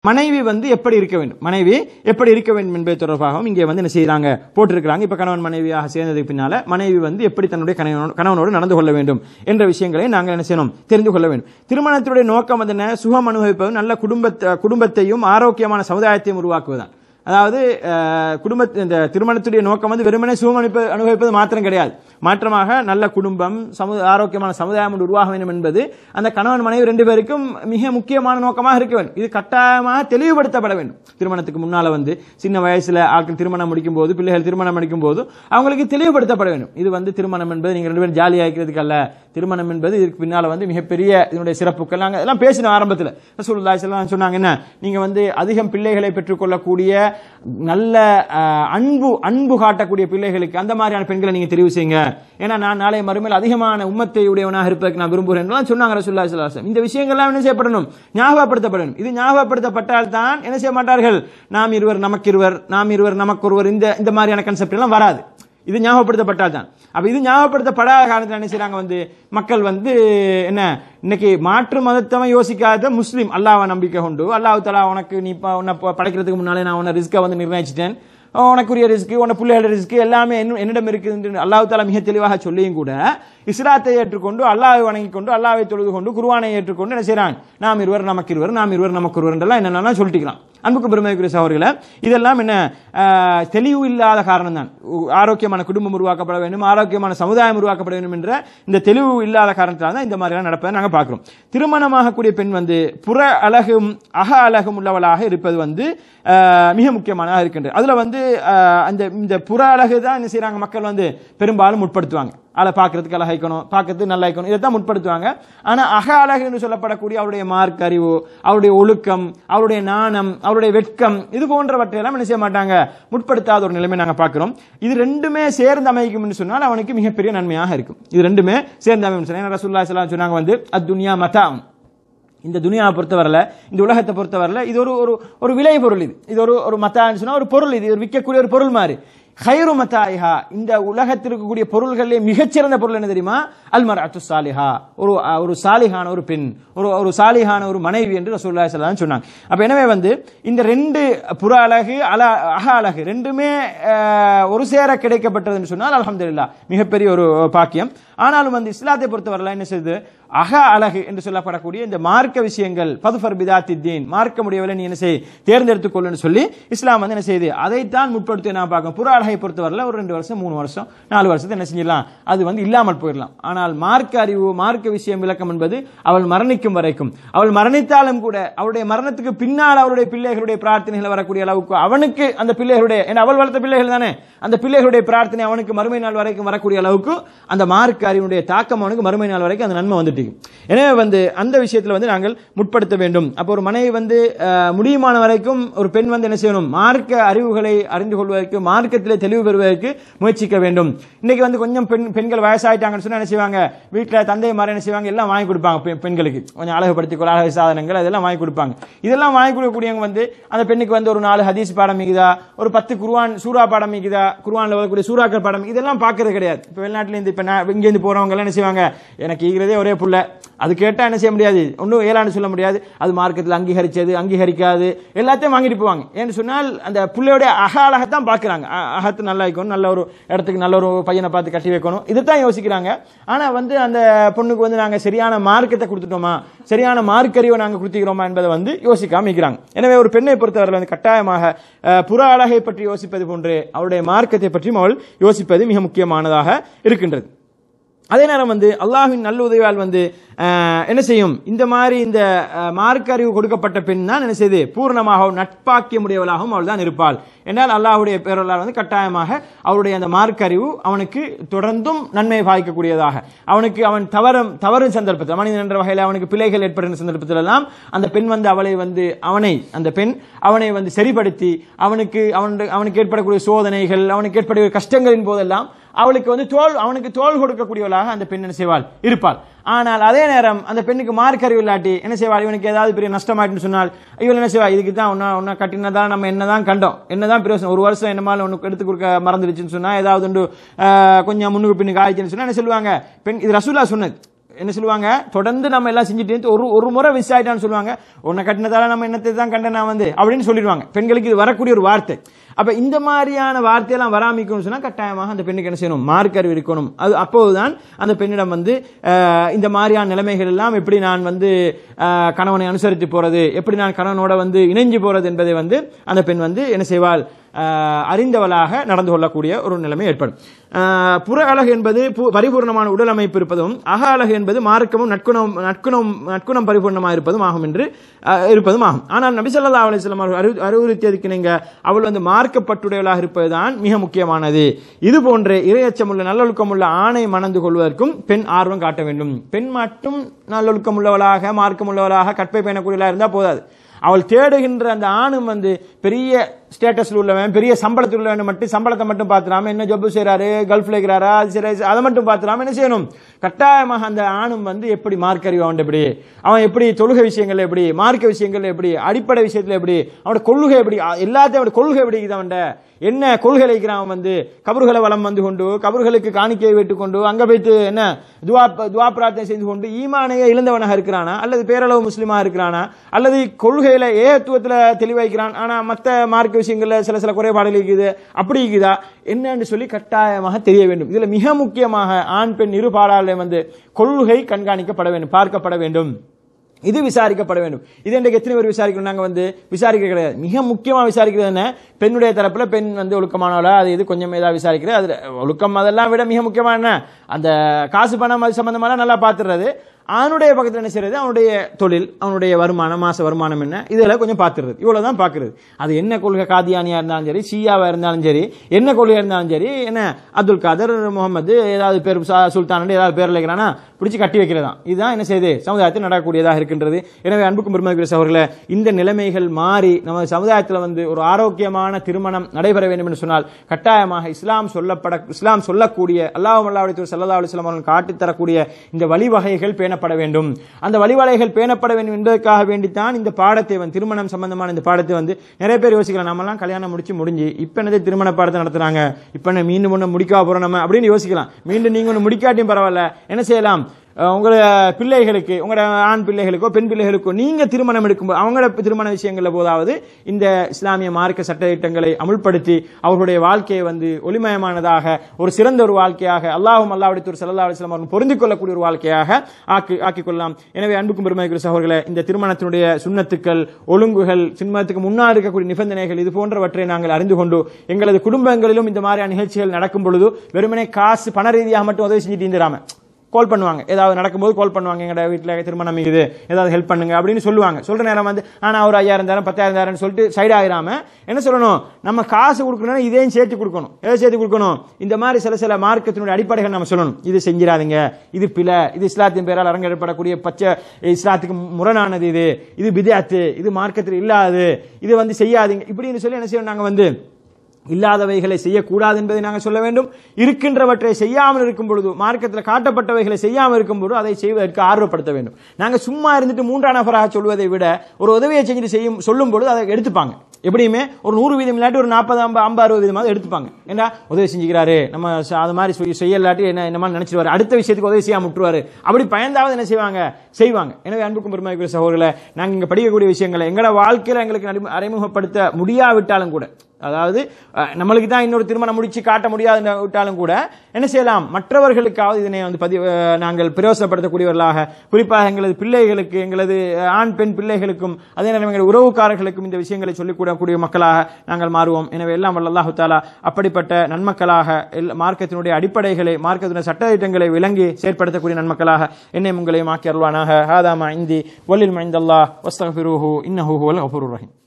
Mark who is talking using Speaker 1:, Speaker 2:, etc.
Speaker 1: மனைவி வந்து எப்படி இருக்க வேண்டும் மனைவி எப்படி இருக்க வேண்டும் என்பது தொடர்பாகவும் இங்கே வந்து என்ன செய்யறாங்க போட்டிருக்கிறாங்க இப்ப கணவன் மனைவியாக சேர்ந்ததுக்கு பின்னால மனைவி வந்து எப்படி தன்னுடைய கணவனோடு கணவனோடு நடந்து கொள்ள வேண்டும் என்ற விஷயங்களை நாங்கள் என்ன செய்யணும் தெரிந்து கொள்ள வேண்டும் திருமணத்துடைய நோக்கம் வந்து என்ன சுகம் அனுபவிப்பது நல்ல குடும்பத்தை குடும்பத்தையும் ஆரோக்கியமான சமுதாயத்தையும் உருவாக்குவதுதான் அதாவது அஹ், குடும்ப இந்த திருமணத்துடைய நோக்கம் வந்து வெறுமனே சுகம் அனுப்ப அனுபவிப்பது மாத்திரம் கிடையாது மாற்றமாக நல்ல குடும்பம் சமு ஆரோக்கியமான சமுதாயம் ஒன்று உருவாக வேண்டும் என்பது அந்த கணவன் மனைவி ரெண்டு பேருக்கும் மிக முக்கியமான நோக்கமாக இருக்க வேண்டும் இது கட்டாயமாக தெளிவுபடுத்தப்பட வேண்டும் திருமணத்துக்கு முன்னால வந்து சின்ன வயசுல ஆட்கள் திருமணம் முடிக்கும் போது பிள்ளைகள் திருமணம் முடிக்கும் போது அவங்களுக்கு தெளிவுபடுத்தப்பட வேண்டும் இது வந்து திருமணம் என்பது நீங்க ரெண்டு பேரும் ஜாலியாக இருக்கிறதுக்கு அல்ல திருமணம் என்பது இதுக்கு பின்னால வந்து மிகப்பெரிய இதனுடைய சிறப்புகள் நாங்கள் எல்லாம் பேசின ஆரம்பத்தில் ரசூலுல்லாஹி ஸல்லல்லாஹு அலைஹி வஸல்லம் சொன்னாங்க என்ன நீங்க வந்து அதிகம் பிள்ளைகளை பெற்றுக்கொள்ளக்கூடிய நல்ல அஹ், அன்பு அன்பு காட்டக்கூடிய பிள்ளைகளுக்கு அந்த மாதிரியான பெண்களை நீங்க தெரிவு செய்யுங்க ஏன்னா நான் நாளை மறுமையில் அதிகமான உம்மத்தை உடையவனாக இருப்பதற்கு நான் விரும்புகிறேன் என்றெல்லாம் சொன்னாங்க ரசூலுல்லாஹி ஸல்லல்லாஹு அலைஹி வஸல்லம் இந்த விஷயங்கள்லாம் என்ன செய்யப்படணும் ஞாபகப்படுத்தப்படணும் இது ஞாபகப்படுத்தப்பட்டால் தான் என்ன செய்ய மாட்டார்கள் நாம் இருவர் நமக்கு இருவர் நாம் இருவர் நமக்கு ஒருவர் இந்த இந்த மாதிரியான கன்செப்ட் எல்லாம் வராது இது ஞாபகப்படுத்தப்பட்டால் தான் அப்ப இது ஞாபகப்படுத்தப்படாத காரணத்தில் என்ன செய்றாங்க வந்து மக்கள் வந்து என்ன இன்னைக்கு மாற்று மதத்தவன் யோசிக்காத முஸ்லீம் அல்லாஹ்வை நம்பிக்கை கொண்டு அல்லாஹ் தலா உனக்கு நீ ப- உன்னை ப- படைக்கிறதுக்கு முன்னாலே நான் உன்னை ரிஸ்க்கை வந்து நிர்ணயிச்சிட்டேன் உனக்குரிய ரிஸ்க் உன பிள்ளைகளோட ரிஸ்க் எல்லாமே என்ன- என்னிடம் இருக்குது என்று அல்லாஹ் தாலா மிக தெளிவாக சொல்லியும் கூட இஸ்லாத்தை ஏற்றுக்கொண்டு அல்லாஹ்வை வணங்கி கொண்டு அல்லாஹ்வை தொழுது கொண்டு குருவானை ஏற்றுக்கொண்டு என்ன செய்றாங்க நாம் இருவர் நமக்கு இருவர் நாம் இருவர் நமக்கு ஒருவர் என்றெல்லாம் என்னென்ன சொல்லிட்டுக்கலாம் அன்புக்கு பெருமைக்குரிய சகோதரர்களே இதெல்லாம் என்ன ஆஹ், தெளிவு இல்லாத காரணம் தான் ஆரோக்கியமான குடும்பம் உருவாக்கப்பட வேண்டும் ஆரோக்கியமான சமுதாயம் உருவாக்கப்பட வேண்டும் என்ற இந்த தெளிவு இல்லாத காரணத்தால் தான் இந்த மாதிரியான நடப்பதை நாங்கள் பார்க்கிறோம் திருமணமாகக்கூடிய பெண் வந்து புற அழகும் அக அழகும் உள்ளவளாக இருப்பது வந்து ஆஹ், மிக முக்கியமானதாக இருக்கின்றது அதுல வந்து ஆஹ், அந்த இந்த புற அழகு தான் என்ன செய்றாங்க மக்கள் வந்து பெரும்பாலும் முற்படுத்துவாங்க அதை பார்க்கறதுக்கு அழகாய்க்கணும் பார்க்கறதுக்கு நல்லா இருக்கணும் இதைத்தான் முற்படுத்துவாங்க ஆனா அக அழகு என்று சொல்லப்படக்கூடிய அவருடைய மார்க் அறிவு அவருடைய ஒழுக்கம் அவருடைய நாணம் அவருடைய வெட்கம் இது போன்றவற்றை எல்லாம் என்ன செய்ய மாட்டாங்க முற்படுத்தாத ஒரு நிலைமை நாங்க பார்க்கிறோம் இது ரெண்டுமே சேர்ந்து அமைக்கும் என்று சொன்னால் அவனுக்கு மிகப்பெரிய நன்மையாக இருக்கும் இது ரெண்டுமே சேர்ந்து அமைக்கும் சொன்னா ஏன்னா ரசூலுல்லாஹி ஸல்லல்லாஹு அலைஹி வஸல்லம் சொன்னாங்க வந்து அத்துன்யா மதாம் இந்த துனியாவை பொறுத்தவரையில இந்த உலகத்தை பொறுத்தவரையில இது ஒரு ஒரு ஒரு விலை பொருள் இது இது ஒரு ஒரு மத்தான்னு சொன்னா ஒரு பொருள் இது ஒரு விற்கக்கூடிய ஒரு பொருள் மாதிரி ஹைரு மத்தாயிஹா இந்த உலகத்தில் இருக்கக்கூடிய பொருள்களிலே மிகச்சிறந்த பொருள் என்ன தெரியுமா அல்மர் அத்து சாலிஹா ஒரு அஹ், ஒரு சாலிஹான ஒரு பெண் ஒரு ஒரு சாலிஹான ஒரு மனைவி என்று ரசூலுல்லாஹி ஸல்லல்லாஹு அலைஹி வஸல்லம் சொன்னாங்க அப்ப எனவே வந்து இந்த ரெண்டு புற அழகு அல அக அழகு ரெண்டுமே அஹ், ஒரு சேர கிடைக்கப்பட்டதுன்னு சொன்னால் அல்ஹம்துலில்லாஹ் மிகப்பெரிய ஒரு பாக்கியம் ஆனாலும் வந்து இஸ்லாத்தை பொறுத்தவரையில் என்ன செய்யுது அக அழகு என்று சொல்லப்படக்கூடிய இந்த மார்க்க விஷயங்கள் பதுஃபர் பிதாத்தி தீன் மார்க்க முடியவில்லை நீ என்ன செய் தேர்ந்தெடுத்துக் கொள்ளுன்னு சொல்லி இஸ்லாம் வந்து என்ன செய்யுது அதைத்தான் முற்படுத்தி நான் பார்க்கணும் புற அழகை பொறுத்தவரையில் ஒரு ரெண்டு வருஷம் மூணு வருஷம் நாலு வருஷத்தை என்ன செஞ்சிடலாம் அது வந்து இல்லாமல் போயிடலாம் ஆனால் மார்க்க அறிவு மார்க்க விஷயம் விளக்கம் என்பது அவள் மரணிக்கும் வரைக்கும் அவள் மரணித்தாலும் கூட அவளுடைய மரணத்துக்கு பின்னால் அவருடைய பிள்ளைகளுடைய பிரார்த்தனைகள் வரக்கூடிய அளவுக்கு அவனுக்கு அந்த பிள்ளைகளுடைய ஏன்னா அவள் வளர்த்த பிள்ளைகள் தானே அந்த பிள்ளைகளுடைய பிரார்த்தனை அவனுக்கு மறுமை நாள் வரைக்கும் வரக்கூடிய அளவுக்கு அந்த மார்க்க அறிவுடைய தாக்கம் அவனுக்கு மறுமை நாள் வரைக்கும் அந்த நன்மை வந்துட்டு இருக்கு. எனவே வந்து அந்த விஷயத்துல வந்து நாங்கள் முற்படுத்த வேண்டும் அப்போ ஒரு மனைவி வந்து அஹ், முடியுமான வரைக்கும் ஒரு பெண் வந்து என்ன செய்யணும் மார்க்க அறிவுகளை அறிந்து கொள்வதற்கு மார்க்கத்திலே தெளிவு பெறுவதற்கு முயற்சிக்க வேண்டும் இன்னைக்கு வந்து கொஞ்சம் பெண் பெண்கள் வயசாயிட்டாங்கன்னு சொன்னா என்ன செய்வாங்க வீட்டில் தந்தை மாதிரி என்ன செய்வாங்க எல்லாம் வாங்கி கொடுப்பாங்க பெ- பெண்களுக்கு கொஞ்சம் அழகுபடுத்திக் கொள்ள அழகு சாதனங்கள் அதெல்லாம் வாங்கி கொடுப்பாங்க இதெல்லாம் வாங்கி கொடுக்கக்கூடியவங்க வந்து அந்த பெண்ணுக்கு வந்து ஒரு நாலு ஹதீஸ் பாடம் மிகுதா ஒரு பத்து குர்ஆன் சூரா பாடம் மிகுதா குர்ஆன்ல வரக்கூடிய சூறாக்கள் பாடம் இதெல்லாம் பார்க்கறது கிடையாது இப்போ வெளிநாட்டுல இருந்து இப்போ நான் இங்கேருந்து போறவங்க எல்லாம் என்ன செய்வாங்க எனக்கு ஈகிறதே ஒரே புள்ள அது கேட்டா என்ன செய்ய முடியாது ஒன்றும் ஏலான்னு சொல்ல முடியாது அது மார்க்கெட்டில் அங்கீகரிச்சது அங்கீகரிக்காது எல்லாத்தையும் வாங்கிட்டு போவாங்க ஏன்னு சொன்னால் அந்த புள்ளையோட அக அழகத்தான் பார்க்குறாங்க அகத்து நல்லா இருக்கணும் நல்ல ஒரு இடத்துக்கு நல்ல ஒரு பையனை பார்த்து கட்டி வைக்கணும் இதைத்தான் யோசிக்கிறாங்க ஆனா வந்து அந்த பொண்ணுக்கு வந்து நாங்க சரியான மார்க்கத்தை கொடுத்துட்டோமா சரியான மார்க்கறிவை நாங்க கொடுத்துக்கிறோமா என்பதை வந்து யோசிக்காம இருக்கிறாங்க எனவே ஒரு பெண்ணை பொறுத்தவரை வந்து கட்டாயமாக அஹ், புற அழகை பற்றி யோசிப்பது போன்று அவருடைய மார்க்கத்தை பற்றியும் அவள் யோசிப்பது மிக முக்கியமானதாக இருக்கின்றது அதே நேரம் வந்து அல்லாஹ்வின் நல்ல உதவியால் வந்து அஹ், என்ன செய்யும் இந்த மாதிரி இந்த அஹ், மார்க்க அறிவு கொடுக்கப்பட்ட பெண் தான் என்ன செய்து பூர்ணமாகவும் நட்பாக்கியமுடையவளாகவும் அவள் தான் இருப்பாள் என்றால் அல்லாஹ்வுடைய பேரலால் வந்து கட்டாயமாக அவருடைய அந்த மார்க்க அறிவு அவனுக்கு தொடர்ந்தும் நன்மையை பாதிக்கக்கூடியதாக அவனுக்கு அவன் தவறும் தவறும் சந்தர்ப்பத்தில் மனிதன் என்ற வகையில் அவனுக்கு பிழைகள் ஏற்படுகிற சந்தர்ப்பத்தில் எல்லாம் அந்த பெண் வந்து அவளை வந்து அவனை அந்த பெண் அவனை வந்து சரிப்படுத்தி அவனுக்கு அவன் அவனுக்கு ஏற்படக்கூடிய சோதனைகள் அவனுக்கு ஏற்படக்கூடிய கஷ்டங்களின் போதெல்லாம் அவளுக்கு வந்து தோல் அவனுக்கு தோல் கொடுக்கக்கூடியவளாக அந்த பெண் என்ன செய்வாள் இருப்பாள் ஆனால் அதே நேரம் அந்த பெண்ணுக்கு மார்க் அறிவு இல்லாட்டி என்ன செய்வாள் இவனுக்கு ஏதாவது பெரிய நஷ்டமாயிட்டுன்னு சொன்னால் இவள் என்ன செய்வா இதுக்கு தான் ஒன்னா ஒன்னா கட்டினதான் நம்ம என்னதான் கண்டோம் என்னதான் பிரயோசனம் ஒரு வருஷம் என்னமால ஒன்று எடுத்து கொடுக்க மறந்துடுச்சுன்னு சொன்னா ஏதாவது ஒன்று ஆஹ், கொஞ்சம் முன்னுக்கு பின்னுக்கு ஆயிடுச்சுன்னு சொன்னா என்ன சொல்லுவாங்க பெண் இது ரசூலா சொன்னது என்ன சொல்லுவாங்க தொடர்ந்து நம்ம எல்லாம் செஞ்சுட்டு இருந்து ஒரு ஒரு முறை மிஸ் ஆயிட்டான்னு சொல்லுவாங்க உன்னை கட்டினதால நம்ம என்னத்தை தான் கண்டேன் நான் வந்து அப்படின்னு சொல்லிடுவாங்க பெண்களுக்கு இது வரக்கூடிய ஒரு வார்த்தை அப்ப இந்த மாதிரியான வார்த்தையெல்லாம் வராமிக்கணும்னு சொன்னா கட்டாயமாக அந்த பெண்ணுக்கு என்ன செய்யணும் மார்க் அறிவு இருக்கணும் அது அப்போதுதான் அந்த பெண்ணிடம் வந்து அஹ், இந்த மாதிரியான நிலைமைகள் எல்லாம் எப்படி நான் வந்து அஹ், கணவனை அனுசரித்து போறது எப்படி நான் கணவனோட வந்து இணைஞ்சு போறது என்பதை வந்து அந்த பெண் வந்து என்ன செய்வாள் அஹ், அறிந்தவளாக நடந்து கொள்ளக்கூடிய ஒரு நிலைமை ஏற்படும் அஹ், புற அழகு என்பது பு- பரிபூர்ணமான உடல் அமைப்பு இருப்பதும் அக அழகு என்பது மார்க்கமும் நற்குணம் நற்குணம் நற்குணம் பரிபூர்ணமாக இருப்பதும் ஆகும் என்று அஹ், இருப்பதும் ஆகும் ஆனால் நபி ஸல்லல்லாஹு அலைஹி வஸல்லம் அவர்கள் அறிவு அறிவுறுத்தியதுக்கு நீங்க அவள் வந்து மார்க்கப்பட்டுடையவளாக இருப்பதுதான் மிக முக்கியமானது இது போன்ற இரையச்சமுள்ள நல்லொழுக்கமுள்ள ஆணை மணந்து கொள்வதற்கும் பெண் ஆர்வம் காட்ட வேண்டும் பெண் மட்டும் நல்லொழுக்கமுள்ளவளாக மார்க்கமுள்ளவளாக கற்பை பயணக்கூடியவளாக இருந்தால் போதாது அவள் தேடுகின்ற அந்த ஆணும் வந்து பெரிய ஸ்டேட்டஸ்ல உள்ளவன் பெரிய சம்பளத்தில் உள்ளவன் மட்டும் சம்பளத்தை மட்டும் பார்த்துடாம என்ன ஜொப்பு செய்றாரு கல்ஃப்ல இருக்கிறாரா அது சரி அதை மட்டும் பார்த்துடாம என்ன செய்யணும் கட்டாயமாக அந்த ஆணும் வந்து எப்படி மார்க் அறிவு அவன் எப்படி அவன் எப்படி தொழுகை விஷயங்கள் எப்படி மார்க்க விஷயங்கள் எப்படி அடிப்படை விஷயத்துல எப்படி அவனோட கொள்கை எப்படி அ- எல்லாத்தையும் அவனோட கொள்கை எப்படி இருக்குது அவன்ட என்ன கொள்கை வைக்கிறான் அவன் வந்து கபர்களை வலம் வந்து கொண்டு கபர்களுக்கு காணிக்கையை விட்டு கொண்டு அங்க போயிட்டு என்ன துவா துவா பிரார்த்தனை செய்து கொண்டு ஈமானையே இழந்தவனாக இருக்கிறானா அல்லது பேரளவு முஸ்லீமா இருக்கிறானா அல்லது கொள்கையில ஏகத்துவத்துல தெளிவாய்க்கிறான் ஆனா மத்த மார்க்க விஷயங்கள்ல சில சில குறைபாடுகள் இருக்குது அப்படி இருக்குதா என்னன்னு சொல்லி கட்டாயமாக தெரிய வேண்டும் இதுல மிக முக்கியமாக ஆண் பெண் இரு பாடாளர்களையும் வந்து கொள்கை கண்காணிக்கப்பட வேண்டும் பார்க்கப்பட வேண்டும் இது விசாரிக்கப்பட வேண்டும் இது இன்றைக்கு எத்தனை பேர் விசாரிக்கணும் நாங்க வந்து விசாரிக்க கிடையாது மிக முக்கியமா விசாரிக்கிறது என்ன பெண்ணுடைய தரப்புல பெண் வந்து ஒழுக்கமானவளா அது இது கொஞ்சம் ஏதாவது விசாரிக்கிறது அதுல ஒழுக்கம் அதெல்லாம் விட மிக முக்கியமான என்ன அந்த காசு பணம் அது சம்பந்தமா நல்லா பாத்துறது அவனுடைய பக்கத்தில் என்ன செய்யறது அவனுடைய தொழில் அவனுடைய வருமானம் மாச வருமானம் என்ன இதெல்லாம் கொஞ்சம் பார்த்துறது இவ்வளவுதான் பார்க்கிறது அது என்ன கொள்கை காதியானியா இருந்தாலும் சரி ஷியாவா இருந்தாலும் சரி என்ன கொள்கை இருந்தாலும் சரி என்ன அப்துல் காதர் முகமது ஏதாவது பேர் சா- சுல்தான் ஏதாவது பேர் இருக்கிறானா பிடிச்சு கட்டி வைக்கிறதா இதுதான் என்ன செய்யுது சமுதாயத்தில் நடக்கக்கூடியதாக இருக்கின்றது எனவே அன்புக்கும் பெருமதிக்குரிய சகோதரர்களே இந்த நிலைமைகள் மாறி நம்ம சமுதாயத்தில் வந்து ஒரு ஆரோக்கியமான திருமணம் நடைபெற வேண்டும் என்று சொன்னால் கட்டாயமாக இஸ்லாம் சொல்லப்பட இஸ்லாம் சொல்லக்கூடிய அல்லாஹ் அல்லாவுடைய சல்லா அலுவலாம் அவர்கள் காட்டித் தரக்கூடிய இந்த வழிவகைகள் பேணப்பட வேண்டும் அந்த வழிவகைகள் பேணப்பட வேண்டும் என்பதற்காக வேண்டித்தான் இந்த பாடத்தை வந்து திருமணம் சம்பந்தமான இந்த பாடத்தை வந்து நிறைய பேர் யோசிக்கலாம் நம்மலாம் கல்யாணம் முடிச்சு முடிஞ்சு இப்ப என்னது திருமண பாடத்தை நடத்துறாங்க இப்ப என்ன மீண்டும் ஒன்று முடிக்கா போறோம் நம்ம அப்படின்னு யோசிக்கலாம் மீண்டும் நீங்க ஒன்று முடிக்காட்டியும் பரவாயில்ல என்ன செய்யலாம் அஹ் உங்களோட பிள்ளைகளுக்கு உங்களோட ஆண் பிள்ளைகளுக்கோ பெண் பிள்ளைகளுக்கோ நீங்க திருமணம் எடுக்கும்போது அவங்களோட திருமண விஷயங்கள்ல போதாவது இந்த இஸ்லாமிய மார்க்க சட்டத்திட்டங்களை அமுல்படுத்தி அவர்களுடைய வாழ்க்கையை வந்து ஒளிமயமானதாக ஒரு சிறந்த ஒரு வாழ்க்கையாக அல்லாஹும் அல்லாவுடைய தூர் சல்லா அலிஸ்லாம் அவர்கள் பொருந்திக் கொள்ளக்கூடிய ஒரு வாழ்க்கையாக ஆக்கி ஆக்கிக் கொள்ளலாம் எனவே அன்புக்கும் பெருமைக்குரிய சகோதரர்களே இந்த திருமணத்தினுடைய சுண்ணத்துக்கள் ஒழுங்குகள் சின்மத்துக்கு முன்னால் இருக்கக்கூடிய நிபந்தனைகள் இது போன்றவற்றை நாங்கள் அறிந்து கொண்டு எங்களது குடும்பங்களிலும் இந்த மாதிரியான நிகழ்ச்சிகள் நடக்கும் பொழுது வெறுமனே காசு பண ரீதியாக மட்டும் உதவி செஞ்சுட்டு இருந்துடாம கால் பண்ணுவாங்க ஏதாவது நடக்கும்போது கால் பண்ணுவாங்க எங்கட வீட்டில் திருமணம் இருக்குது ஏதாவது ஹெல்ப் பண்ணுங்க அப்படின்னு சொல்லுவாங்க சொல்ற நேரம் வந்து ஆனா ஒரு ஐயாயிரம் தரம் பத்தாயிரம் தரம் சொல்லிட்டு சைடு ஆயிராம என்ன சொல்லணும் நம்ம காசு கொடுக்கணும்னா இதையும் சேர்த்து கொடுக்கணும் எதை சேர்த்து கொடுக்கணும் இந்த மாதிரி சில சில மார்க்கத்தினுடைய அடிப்படைகள் நம்ம சொல்லணும் இது செஞ்சிடாதீங்க இது பிழை இது இஸ்லாத்தின் பேரால் அரங்கேறப்படக்கூடிய பச்சை இஸ்லாத்துக்கு முரணானது இது இது பிதாத்து இது மார்க்கத்தில் இல்லாதது இது வந்து செய்யாதீங்க இப்படின்னு சொல்லி என்ன செய்யணும் நாங்க வந்து இல்லாதவைகளை செய்யக்கூடாது என்பதை நாங்கள் சொல்ல வேண்டும் இருக்கின்றவற்றை செய்யாமல் இருக்கும் பொழுது மார்க்கத்தில் காட்டப்பட்டவைகளை செய்யாமல் இருக்கும் பொழுது அதை செய்வதற்கு ஆர்வப்படுத்த வேண்டும் நாங்கள் சும்மா இருந்துட்டு மூன்றாம் நபராக சொல்வதை விட ஒரு உதவியை செஞ்சுட்டு செய்யும் சொல்லும் பொழுது அதை எடுத்துப்பாங்க எப்படியுமே ஒரு நூறு வீதம் இல்லாட்டி ஒரு நாற்பது ஐம்பது ஐம்பது அறுபது வீதமாவது எடுத்துப்பாங்க ஏன்னா உதவி செஞ்சுக்கிறாரு நம்ம ச- அது மாதிரி சொல்லி செய்யலாட்டி என்ன என்ன மாதிரி நினைச்சிருவாரு அடுத்த விஷயத்துக்கு உதவி செய்யாம விட்டுருவாரு அப்படி பயந்தாவது என்ன செய்வாங்க செய்வாங்க எனவே அன்புக்கும் பெருமைக்குரிய சகோதரர்களை நாங்கள் இங்க படிக்கக்கூடிய விஷயங்களை எங்களோட வாழ்க்கையில எங்களுக்கு அறிமு- அறிமுகப்படுத்த முடியாவிட்டாலும் கூட அதாவது அஹ், நம்மளுக்கு தான் இன்னொரு திருமணம் முடிச்சு காட்ட முடியாது விட்டாலும் கூட என்ன செய்யலாம் மற்றவர்களுக்காவது இதனை வந்து பதிவு அஹ், நாங்கள் பிரயோசனப்படுத்தக்கூடியவர்களாக குறிப்பாக எங்களது பிள்ளைகளுக்கு எங்களது அஹ், ஆண் பெண் பிள்ளைகளுக்கும் அதே நேரம் எங்கள் உறவுக்காரர்களுக்கும் இந்த விஷயங்களை சொல்லிக் கூடக்கூடிய மக்களாக நாங்கள் மாறுவோம் எனவே எல்லாம் வல்ல அல்லாஹு தாலா அப்படிப்பட்ட நன்மக்களாக எல்லா- மார்க்கத்தினுடைய அடிப்படைகளை மார்க்கத்தினுடைய சட்டத்திட்டங்களை விளங்கி செயற்படுத்தக்கூடிய நன்மக்களாக என்னை உங்களையும் ஆக்கி அருள்வானாக ஹாதாமா இந்தி வல்லில் மைந்தல்லா வஸ்தகபிருஹு இன்னஹு ஹுவல் கஃபூருர் ரஹீம்